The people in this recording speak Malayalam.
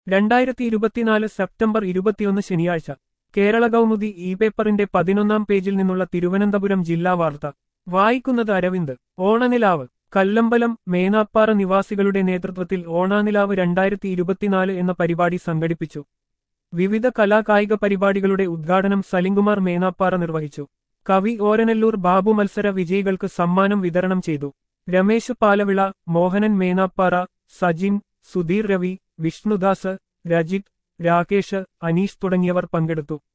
രണ്ടായിരത്തി ഇരുപത്തിനാല് സെപ്റ്റംബർ ഇരുപത്തിയൊന്ന് ശനിയാഴ്ച കേരള കൗമുദി ഇ പേപ്പറിന്റെ പതിനൊന്നാം പേജിൽ നിന്നുള്ള തിരുവനന്തപുരം ജില്ലാ വാർത്ത വായിക്കുന്നത് അരവിന്ദ് ഓണനിലാവ് കല്ലമ്പലം മേനാപ്പാറ നിവാസികളുടെ നേതൃത്വത്തിൽ ഓണാനിലാവ് രണ്ടായിരത്തി ഇരുപത്തിനാല് എന്ന പരിപാടി സംഘടിപ്പിച്ചു വിവിധ കലാകായിക പരിപാടികളുടെ ഉദ്ഘാടനം സലിംകുമാർ മേനാപ്പാറ നിർവഹിച്ചു കവി ഓരനല്ലൂർ ബാബു മത്സര വിജയികൾക്ക് സമ്മാനം വിതരണം ചെയ്തു രമേശ് പാലവിള മോഹനൻ മേനാപ്പാറ സജിൻ സുധീർ രവി വിഷ്ണുദാസ് രജിത് രാകേഷ് അനീഷ് തുടങ്ങിയവർ പങ്കെടുത്തു